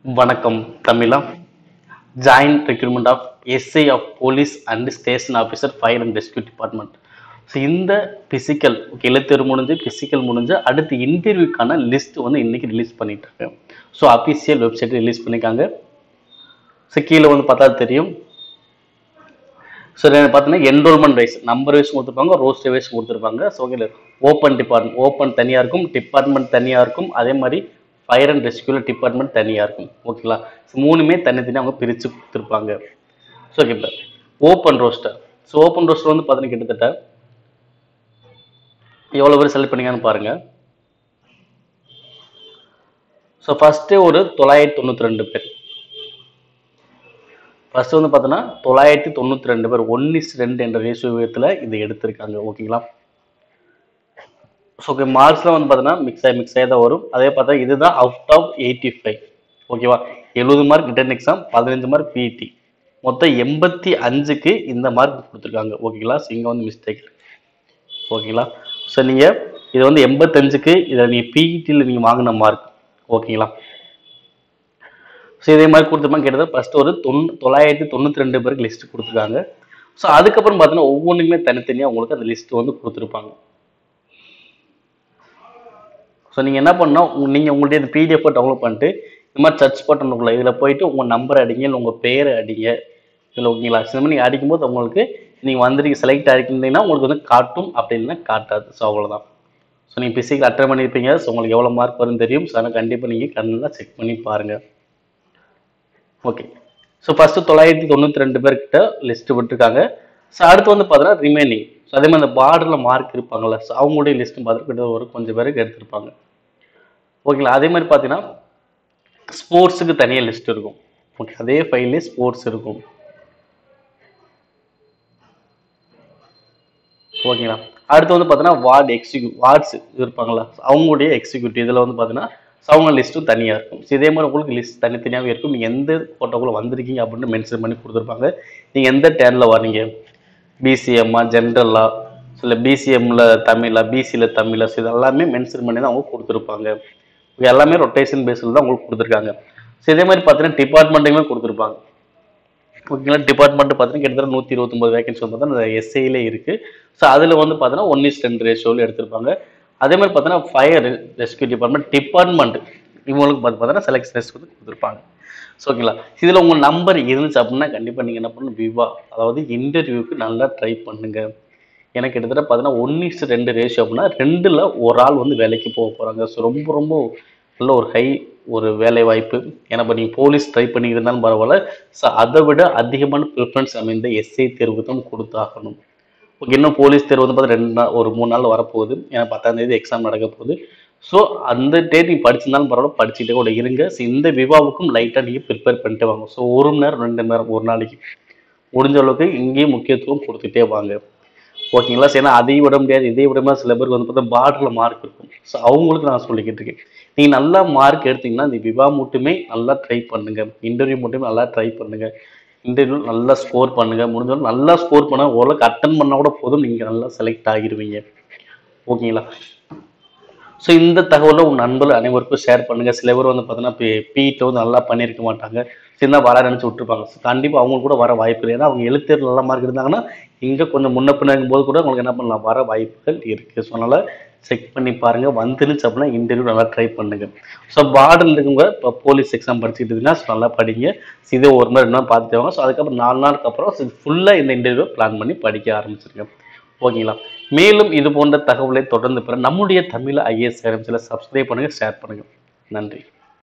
வணக்கம் தமிழா joint recruitment of SI of police and station officer fire and rescue department so இந்த physical okay எழுத்தேர்வு முடிஞ்சு physical முடிஞ்சு அடுத்து இன்டர்வியூக்கான லிஸ்ட் வந்து இன்னைக்கு ரிலீஸ் பண்ணிட்டாங்க ஸோ அஃபிஷியல் வெப்சைட் ரிலீஸ் பண்ணியிருக்காங்க ஸோ கீழே வந்து பார்த்தா தெரியும் ஸோ பார்த்தீங்கன்னா என்ரோல்மெண்ட் வைஸ் நம்பர் வைஸ் கொடுத்துருப்பாங்க ரோஸ்டர் வைஸ் கொடுத்துருப்பாங்க so okay open department open தனியாக இருக்கும் டிபார்ட்மெண்ட் தனியாக இருக்கும் அதே மாதிரி ஃபயர் அண்ட் ரெஸ்கியூல டிபார்ட்மெண்ட் தனியாக இருக்கும் ஓகேங்களா ஸோ மூணுமே தனித்தனியாக அவங்க பிரித்து கொடுத்துருப்பாங்க ஸோ ஓகே இப்போ open roster so open roster வந்து பார்த்தீங்கன்னா கிட்டத்தட்ட எவ்வளோ பேர் செலக்ட் பண்ணீங்கன்னு பாருங்கள் ஸோ ஃபஸ்ட்டே ஒரு தொள்ளாயிரத்தி தொண்ணூற்றி ரெண்டு பேர் ஃபர்ஸ்ட் வந்து பார்த்தோன்னா தொள்ளாயிரத்தி தொண்ணூற்றி ரெண்டு பேர் ஒன் இஸ் ரெண்டு என்ற ரேஷியோ விகிதத்தில் இது எடுத்திருக்காங்க ஓகேங்களா ஸோ ஓகே மார்க்ஸ்லாம் வந்து பார்த்தோன்னா மிக்ஸ் ஆகி மிக்ஸ் ஆகி தான் வரும் அதே பார்த்தா இதுதான் அவுட் ஆஃப் எயிட்டி ஃபைவ் ஓகேவா எழுபது மார்க் ரிட்டன் எக்ஸாம் பதினஞ்சு மார்க் பிஇடி மொத்தம் எண்பத்தி அஞ்சுக்கு இந்த மார்க் கொடுத்துருக்காங்க ஓகேங்களா ஸோ இங்கே வந்து மிஸ்டேக் ஓகேங்களா ஸோ நீங்கள் இது வந்து எண்பத்தஞ்சுக்கு இதை நீங்கள் பிஇடியில் நீங்கள் வாங்கின மார்க் ஓகேங்களா ஸோ இதே மாதிரி கொடுத்துருப்பாங்க கிட்டத்தட்ட ஃபஸ்ட்டு ஒரு தொண்ணூ தொள்ளாயிரத்தி தொண்ணூற்றி ரெண்டு பேருக்கு லிஸ்ட் கொடுத்துருக்காங்க ஸோ அதுக்கப்புறம் பார்த்தீங்கன்னா ஒவ்வொன்றுமே தனித்தனியாக உங்களுக்கு அந்த லிஸ்ட் வந்து கொடுத்துருப்பாங்க ஸோ நீங்கள் என்ன பண்ணால் நீங்கள் உங்களுடைய இந்த பிடிஎஃப் டவுன்லோட் பண்ணிட்டு இந்த மாதிரி சர்ச் பட்டனுக்குள்ள இதில் போயிட்டு உங்கள் நம்பர் அடிங்க இல்லை உங்கள் பேர் அடிங்க இதில் ஓகேங்களா இந்த மாதிரி நீங்கள் அடிக்கும்போது உங்களுக்கு நீங்கள் வந்துட்டு செலக்ட் ஆகிருக்கீங்கன்னா உங்களுக்கு வந்து காட்டும் அப்படின்னா காட்டாது ஸோ அவ்வளோதான் ஸோ நீங்கள் பிசிக்கல் அட்டன் பண்ணியிருப்பீங்க ஸோ உங்களுக்கு எவ்வளோ மார்க் வரும்னு தெரியும் ஸோ அதனால் கண்டிப்பாக நீங்கள் கண்ணில் செக் பண்ணி பாருங்கள் ஓகே ஸோ ஃபஸ்ட்டு தொள்ளாயிரத்தி தொண்ணூற்றி ரெண்டு பேர்கிட்ட லிஸ்ட்டு விட்டுருக்காங்க ஸோ அடுத்து வந்து பார்த்தீங்கன்னா ரிமைனிங் ஸோ அதே மாதிரி அந்த பார்டரில் மார்க் இருப்பாங்கள்ல ஸோ அவங்களுடைய லிஸ்ட்டு பார்த்துட்டு கிட்ட ஒரு கொஞ்சம் பேருக்கு எடுத்திருப்பாங்க ஓகேங்களா அதே மாதிரி பார்த்தீங்கன்னா ஸ்போர்ட்ஸுக்கு தனியாக லிஸ்ட் இருக்கும் ஓகே அதே ஃபைல்லே ஸ்போர்ட்ஸ் இருக்கும் ஓகேங்களா அடுத்து வந்து பார்த்தீங்கன்னா வார்டு எக்ஸிக்யூ வார்ட்ஸ் இருப்பாங்களா அவங்களுடைய எக்ஸிக்யூட்டிவ் இதில் வந்து பார்த்தீங்கன்னா ஸோ அவங்க லிஸ்ட்டும் தனியாக இருக்கும் ஸோ இதே மாதிரி உங்களுக்கு லிஸ்ட் தனித்தனியாகவே இருக்கும் நீங்கள் எந்த ஃபோட்டோக்குள்ளே வந்திருக்கீங்க அப்படின்னு மென்ஷன் பண்ணி கொடுத்துருப்பாங்க நீங்கள் எந்த டேனில் வரீங்க பிசிஎம்மா ஜென்ரலா இல்லை பிசிஎம்மில் தமிழா பிசியில் தமிழா ஸோ இது எல்லாமே மென்ஷன் பண்ணி தான் அவங்க கொடுத்துருப்பாங்க இது எல்லாமே ரொட்டேஷன் பேஸில் தான் உங்களுக்கு கொடுத்துருக்காங்க ஸோ இதே மாதிரி பார்த்தீங்கன்னா டிபார்ட்மெண்ட்டுமே கொடுத்துருப்பாங்க ஓகேங்களா டிபார்ட்மெண்ட் பார்த்தீங்கன்னா கிட்டத்தட்ட நூற்றி இருபத்தொம்பது வேகன்சி வந்து பார்த்தீங்கன்னா எஸ்ஐலே இருக்குது ஸோ அதில் வந்து பார்த்தீங்கன்னா ஒன் இஸ் ரெண்டு ரேஷியோவில் எடுத்திருப்பாங்க அதே மாதிரி பார்த்தீங்கன்னா ஃபயர் ரெஸ்கியூ டிபார்ட்மெண்ட் டிபார்ட்மெண்ட் இவங்களுக்கு பார்த்து பார்த்தீங்கன்னா செலக்ஷன் டெஸ்ட் வந்து கொடுத்துருப்பாங்க ஸோ ஓகேங்களா இதில் உங்கள் நம்பர் இருந்துச்சு அப்படின்னா கண்டிப்பாக நீங்கள் என்ன பண்ணணும் விவா அதாவது இன்டர்வியூக்கு நல்லா ட்ரை பண்ணுங்க எனக்கு கிட்டத்தட்ட பார்த்தீங்கன்னா ஒன் இஸ் ரெண்டு ரேஷியோ அப்படின்னா ரெண்டில் ஒரு ஆள் வந்து வேலைக்கு போக போகிறாங்க ஸோ ரொம்ப ரொம்ப நல்ல ஒரு ஹை ஒரு வேலை வாய்ப்பு ஏன்னா இப்போ நீங்கள் போலீஸ் ட்ரை பண்ணிட்டு இருந்தாலும் பரவாயில்ல ஸோ அதை விட அதிகமான ப்ரிஃபரன்ஸ் அமைந்த எஸ்ஐ தேர்வுக்கு தான் கொடுத்தாகணும் ஓகே இன்னும் போலீஸ் தேர்வு வந்து பார்த்தா ரெண்டு நாள் ஒரு மூணு நாள் வரப்போகுது ஏன்னா பத்தாம் தேதி எக்ஸாம் நடக்க போகுது ஸோ அந்த டேட் நீங்கள் படிச்சிருந்தாலும் பரவாயில்ல படிச்சுட்டே கூட இருங்க ஸோ இந்த விவாவுக்கும் லைட்டாக நீங்கள் ப்ரிப்பேர் பண்ணிட்டு வாங்க ஸோ ஒரு மணி நேரம் ரெண்டு மணி நேரம் ஒரு நாளைக்கு முடிஞ்ச அளவுக்கு இங்கேயும் முக்கியத்துவம் கொடுத்துட்டே வாங்க ஓகேங்களா சரி ஏன்னா அதையும் விட முடியாது இதையும் விட முடியாது சில பேருக்கு வந்து பார்த்தா பார்டரில் மார்க் இருக்கும் ஸோ அவங்களுக்கு நான் சொல்லிக்கிட்டு இருக்கேன் நீங்கள் நல்லா மார்க் எடுத்தீங்கன்னா இந்த விவா மட்டுமே நல்லா ட்ரை பண்ணுங்க இன்டர்வியூ மட்டுமே நல்லா ட்ரை பண்ணுங்க இன்டர்வியூ நல்லா ஸ்கோர் பண்ணுங்க முடிஞ்சாலும் நல்லா ஸ்கோர் பண்ண ஓரளவுக்கு அட்டன் பண்ணால் கூட போதும் நீங்கள் நல்லா செலக்ட் ஆகிடுவீங்க ஓகேங்களா ஸோ இந்த தகவலை உங்கள் நண்பர்கள் அனைவருக்கும் ஷேர் பண்ணுங்க சில பேர் வந்து பார்த்தீங்கன்னா இப்போ பிஇட்ட வந்து நல்லா பண்ணியிருக்க மாட்டாங்க சின்ன வர நினச்சி விட்டுருப்பாங்க ஸோ கண்டிப்பாக அவங்களுக்கு கூட வர வாய்ப்பு இல்லை ஏன்னா அவங்க எழுத்தேர்வு நல்ல மார்க் இருந்தாங்கன்னா இங்கே கொஞ்சம் முன்ன பின்ன போது கூட உங்களுக்கு என்ன பண்ணலாம் வர வாய்ப்புகள் இருக்குது ஸோ அதனால் செக் பண்ணி பாருங்க வந்துருச்சு அப்படின்னா இன்டர்வியூ நல்லா ட்ரை பண்ணுங்க ஸோ பார்டரில் இருக்கவங்க இப்போ போலீஸ் எக்ஸாம் படிச்சுட்டு இருந்தீங்கன்னா ஸோ நல்லா படிங்க ஸோ இதே ஒரு மணி ரெண்டு நாள் பார்த்துட்டு வாங்க ஸோ அதுக்கப்புறம் நாலு நாளுக்கு அப்புறம் ஃபுல்லாக இந்த இன்டர்வியூ பிளான் பண்ணி படிக்க ஆரம்பிச்சிருங்க ஓகேங்களா மேலும் இது போன்ற தகவலை தொடர்ந்து பெற நம்முடைய தமிழ் ஐஏஎஸ் சேனல்ஸில் சப்ஸ்கிரைப் பண்ணுங்க ஷேர் பண்ணுங்க நன்றி